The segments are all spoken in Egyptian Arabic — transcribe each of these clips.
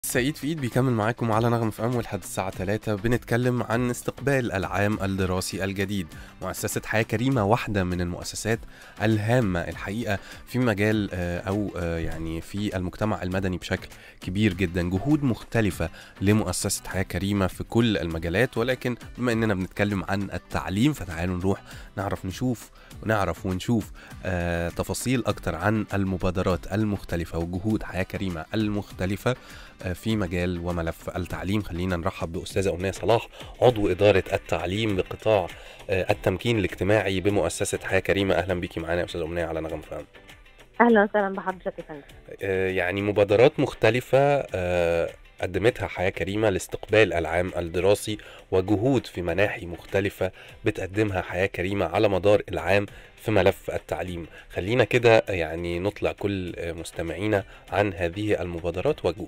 سعيد في ايد بيكمل معاكم على نغم في ام لحد الساعة 3 بنتكلم عن استقبال العام الدراسي الجديد مؤسسة حياة كريمة واحدة من المؤسسات الهامة الحقيقة في مجال آه، او آه، يعني في المجتمع المدني بشكل كبير جدا جهود مختلفة لمؤسسة حياة كريمة في كل المجالات ولكن بما اننا بنتكلم عن التعليم فتعالوا نروح نعرف نشوف ونعرف ونشوف آه، تفاصيل اكتر عن المبادرات المختلفة وجهود حياة كريمة المختلفة آه، في مجال وملف التعليم خلينا نرحب بأستاذة أمنية صلاح عضو إدارة التعليم بقطاع آه، التمكين الاجتماعي بمؤسسة حياة كريمة أهلا بيكي معانا يا أستاذة أمنية على نغم فهم اهلا وسهلا بحضرتك يا فندم آه، يعني مبادرات مختلفة آه، قدمتها حياة كريمة لاستقبال العام الدراسي وجهود في مناحي مختلفة بتقدمها حياة كريمة على مدار العام في ملف التعليم خلينا كده يعني نطلع كل آه، مستمعينا عن هذه المبادرات وجهود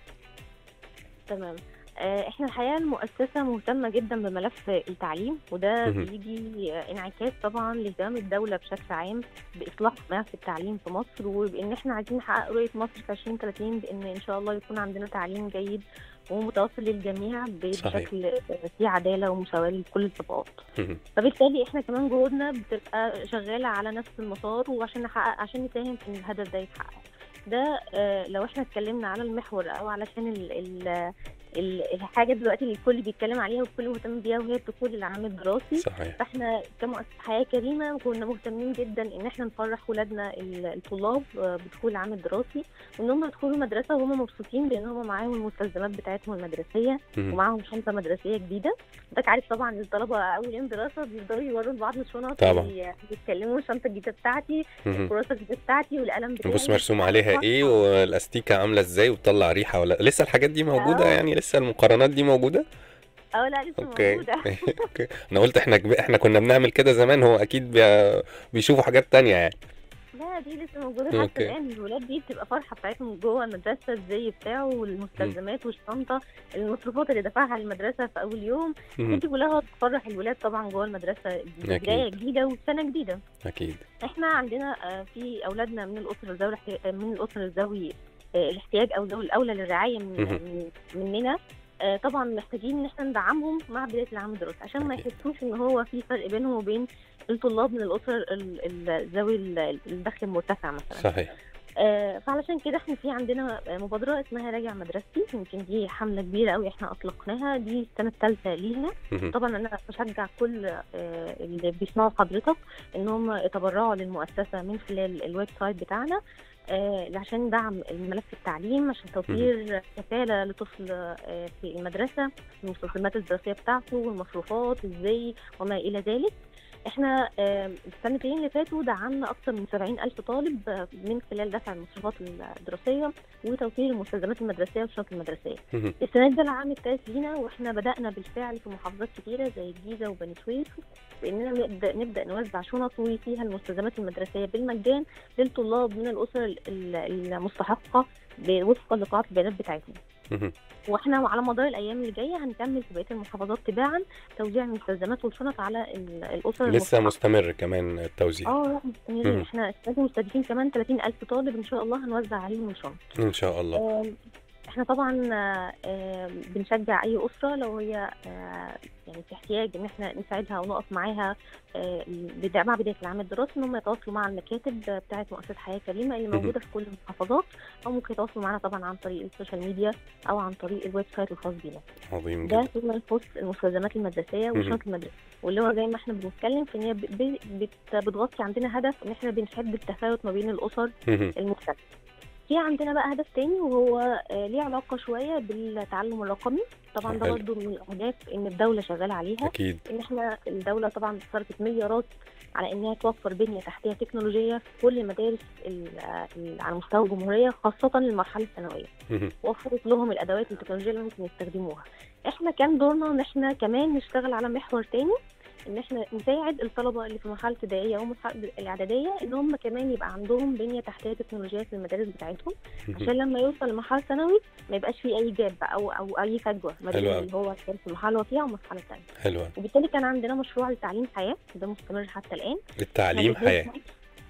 تمام آه، احنا الحقيقه المؤسسه مهتمه جدا بملف التعليم وده مهم. بيجي آه، انعكاس طبعا لاهتمام الدوله بشكل عام باصلاح ملف التعليم في مصر وبان احنا عايزين نحقق رؤيه مصر في 2030 بان ان شاء الله يكون عندنا تعليم جيد ومتوفر للجميع صحيح. بشكل آه، فيه عداله ومساواه لكل الطبقات فبالتالي احنا كمان جهودنا بتبقى شغاله على نفس المسار وعشان نحقق عشان نساهم في ان الهدف ده يتحقق ده آه، لو احنا اتكلمنا على المحور او علشان ال ال ال- الحاجه دلوقتي اللي الكل بيتكلم عليها والكل مهتم بيها وهي الدخول العام الدراسي صحيح فاحنا كمؤسسه حياه كريمه كنا مهتمين جدا ان احنا نفرح ولادنا ال- الطلاب آه، بدخول العام الدراسي وان هم يدخلوا المدرسه وهم مبسوطين بان هم معاهم المستلزمات بتاعتهم المدرسيه مهم. ومعاهم شنطه مدرسيه جديده حضرتك عارف طبعا الطلبه اول يوم دراسه بيفضلوا يوروا لبعض الشنط طبعا. وي- ويتكلموا الشنطه الجديده بتاعتي مهم. الكراسه الجديده بتاعتي والقلم بتاعي بص مرسوم عليها ايه والاستيكه عامله ازاي وتطلع ريحه ولا لسه الحاجات دي موجوده آه. يعني لسه المقارنات دي موجوده اه لا لسه اوكي موجوده اوكي انا قلت احنا كب... احنا كنا بنعمل كده زمان هو اكيد بي... بيشوفوا حاجات تانية يعني لا دي لسه موجوده حتى أوكي. الان الولاد دي بتبقى فرحه بتاعتهم جوه المدرسه الزي بتاعه والمستلزمات والشنطه المصروفات اللي دفعها المدرسه في اول يوم مهم. دي كلها بتفرح الولاد طبعا جوه المدرسه دي أكيد. بدايه جديده وسنه جديده اكيد احنا عندنا آه، في اولادنا من الاسر ذوي الاحتيا- من الاسر ذوي آه، الاحتياج او ذوي الاولى للرعايه من مهم. من- مننا آه، طبعا محتاجين ان احنا ندعمهم مع بدايه العام الدراسي عشان ما أكيد. يحسوش ان هو في فرق بينهم وبين الطلاب من الاسر ال- ال- ذوي ال- الدخل المرتفع مثلا صحيح آه، فعلشان كده احنا في عندنا آه، مبادره اسمها راجع مدرستي يمكن دي حمله كبيره قوي احنا اطلقناها دي السنه الثالثه ليها مهم. طبعا انا بشجع كل آه، اللي بيسمعوا حضرتك ان هم يتبرعوا للمؤسسه من خلال الويب سايت بتاعنا آه، عشان دعم الملف التعليم عشان توفير كفاله لطفل آه، في المدرسه المستلزمات الدراسيه بتاعته والمصروفات الزي وما الى ذلك احنا آه، السنتين اللي فاتوا دعمنا اكثر من 70 الف طالب آه، من خلال دفع المصروفات الدراسيه وتوفير المستلزمات المدرسيه والشنط المدرسيه مهم. السنه دي العام الثالث لينا واحنا بدانا بالفعل في محافظات كتيره زي الجيزه وبني سويف باننا نبدا نبدا نوزع شنط وفيها المستلزمات المدرسيه بالمجان للطلاب من الاسر ال- ال- المستحقه ب- وفقا لقاعات البيانات بتاعتهم مهم. واحنا على مدار الايام اللي جايه هنكمل في بقيه المحافظات تباعا توزيع المستلزمات والشنط على ال- الاسر لسه المستحقة. مستمر كمان التوزيع اه لا مستمرين مم. احنا السنه دي مستهدفين كمان 30 الف طالب ان شاء الله هنوزع عليهم الشنط ان شاء الله آم، احنا طبعا آه، آم، بنشجع اي اسره لو هي آه، يعني في احتياج ان احنا نساعدها ونقف معاها آه، بدا- مع بدايه العام الدراسي ان هم يتواصلوا مع المكاتب بتاعه مؤسسه حياه كريمه اللي مهم. موجوده في كل المحافظات او ممكن يتواصلوا معانا طبعا عن طريق السوشيال ميديا او عن طريق الويب سايت الخاص بينا عظيم ده جدا فيما يخص المستلزمات المدرسيه مهم. والشنط المدرسيه واللي هو زي ما احنا بنتكلم في ان هي ب- ب- بت- بتغطي عندنا هدف ان احنا بنحب التفاوت ما بين الاسر مهم. المختلفة في عندنا بقى هدف تاني وهو آه، ليه علاقة شوية بالتعلم الرقمي طبعا ده حلو. برضه من الأهداف إن الدولة شغالة عليها اكيد إن إحنا الدولة طبعا صرفت مليارات على إنها توفر بنية تحتية تكنولوجية في كل المدارس ال- ال- على مستوى الجمهورية خاصة للمرحلة الثانوية مهم. وفرت لهم الأدوات التكنولوجية اللي ممكن يستخدموها إحنا كان دورنا إن إحنا كمان نشتغل على محور تاني ان احنا نساعد الطلبه اللي في مرحله ابتدائيه او مرحله الاعداديه ان هم كمان يبقى عندهم بنيه تحتيه تكنولوجيه في المدارس بتاعتهم مهم. عشان لما يوصل لمرحله ثانوي ما يبقاش في اي جاب او او اي فجوه ما بين حلو أوي. اللي هو كان في المرحله اللي هو فيها والمرحله الثانيه حلوة وبالتالي كان عندنا مشروع لتعليم حياه ده مستمر حتى الان التعليم إحنا حياة بنسعى-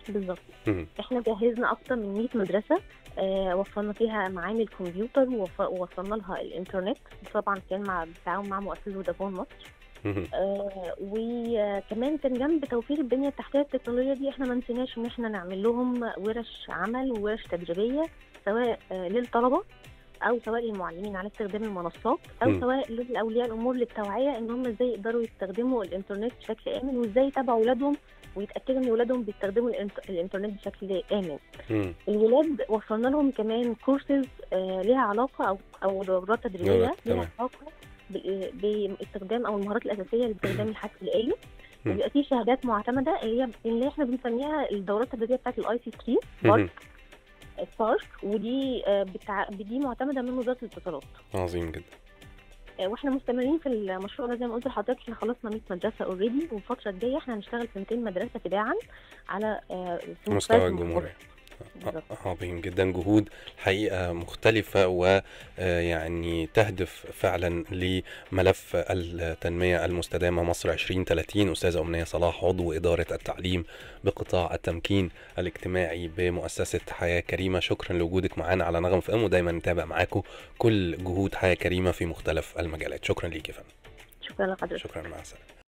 بالظبط مهم. احنا جهزنا اكتر من 100 مدرسه آه وفرنا فيها معامل كمبيوتر وف- ووصلنا لها الانترنت طبعا كان مع بالتعاون مع مؤسسه فودافون مصر مهم. آه وكمان كان جنب توفير البنيه التحتيه التكنولوجيه دي احنا ما نسيناش ان احنا نعمل لهم ورش عمل وورش تدريبيه سواء آه للطلبه او سواء للمعلمين على استخدام المنصات او مم. سواء لاولياء الامور للتوعيه ان هم ازاي يقدروا يستخدموا الانترنت بشكل امن وازاي يتابعوا اولادهم ويتاكدوا ان اولادهم بيستخدموا الإنت- الانترنت بشكل امن مم. الولاد وفرنا لهم كمان كورسز آه ليها علاقه او او دورات تدريبيه دورات، ليها تمام. علاقه ب- باستخدام او المهارات الاساسيه لاستخدام الحاسب الالي مم. وبيبقى في شهادات معتمده هي اللي احنا بنسميها الدورات التدريبيه بتاعت الاي سي 3 مهم. بارك سبارك ودي آه بتاع دي معتمده من وزاره الاتصالات عظيم جدا آه، واحنا مستمرين في المشروع ده زي ما قلت لحضرتك احنا خلصنا 100 مدرسه اوريدي والفتره الجايه احنا هنشتغل في 200 مدرسه تباعا على آه، في مستوى مختلف الجمهورية بالظبط. عظيم جدا جهود حقيقة مختلفة ويعني تهدف فعلا لملف التنمية المستدامة مصر 2030 أستاذة أمنية صلاح عضو إدارة التعليم بقطاع التمكين الاجتماعي بمؤسسة حياة كريمة شكرا لوجودك معنا على نغم في أم ودايما نتابع معاكم كل جهود حياة كريمة في مختلف المجالات شكرا ليك يا فندم شكرا لحضرتك شكرا مع السلامة